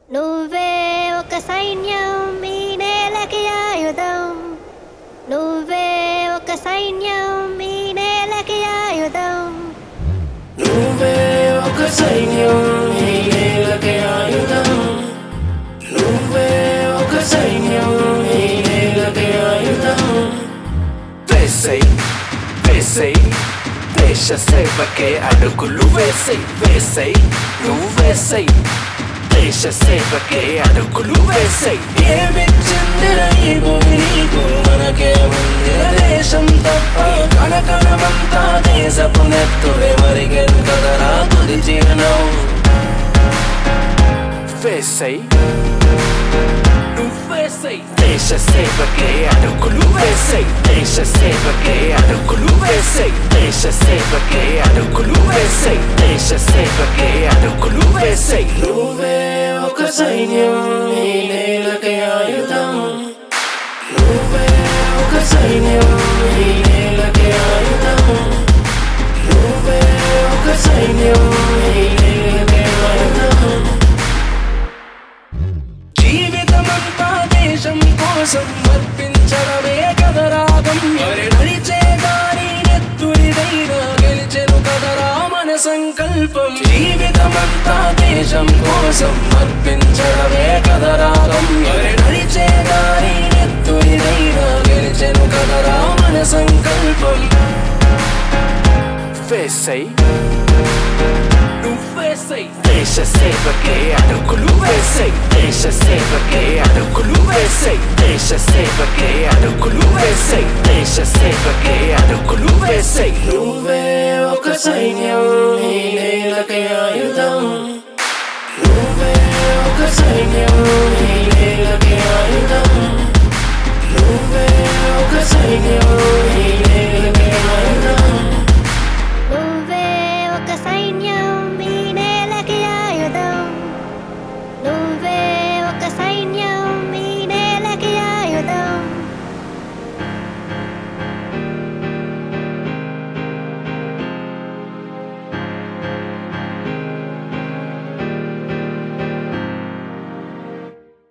నువ్వే ఒక సైన్యం ఈ నేలకి ఆయుధం నువ్వే ఒక సైన్యం ఈ నేలకి ఆయుధం నువ్వే ఒక సైన్యం ఈ నేలకి ఆయుధం నువ్వే ఒక సైన్యం ఈ నేలకి ఆయుధం వేసై వేసై దేశ సేవకే అడుగులు వేసై వేసై నువ్వు వేసై దేశ సేవకే అడుగులు వేసై ఏమిచ్చిందిర ఈ భూమి నీకు మనకే ముందిర దేశం తప్ప కనకనమంతా దేశపు నెత్తురే మరిగెను కదరా తుది జీర్ణం వేసై నువ్వేసై దేశ సేవకే అడుగులు వేసై దేశ సేవకే అడుగులు వేసై దేశ సేవకే అడుగులు వేసై దేశ సేవకే అడుగులు వేసై నువ్వే ఒక సైన్యం ఈ నేలకి ఆయుధం నువ్వే ఒక సైన్యం ఈ నేలకి ఆయుధం నువ్వే ఒక సైన్యం ఈ నేలకి ఆయుధం జీవితమంతా దేశం కోసం అర్పించడమే కదరాగం మరి నడిచే దారి నెత్తురిదైనా గెలిచెను కదరా మన సంకల్పం జీవితమంతా దేశం కోసం అర్పించడమే కదరాగం మరి నడిచే దారి నెత్తురిదైనా గెలిచెను కదరా మన సంకల్పం వేసై నువ్వేసై దేశ సేవకే అడుగులు వేసై దేశ సేవకే అడుగులు వేసై దేశ సేవకే అడుగులు వేసై దేశ సేవకే అడుగులు వేసై నువ్వే ఒక సైన్యం ఈ నేలకి ఆయుధం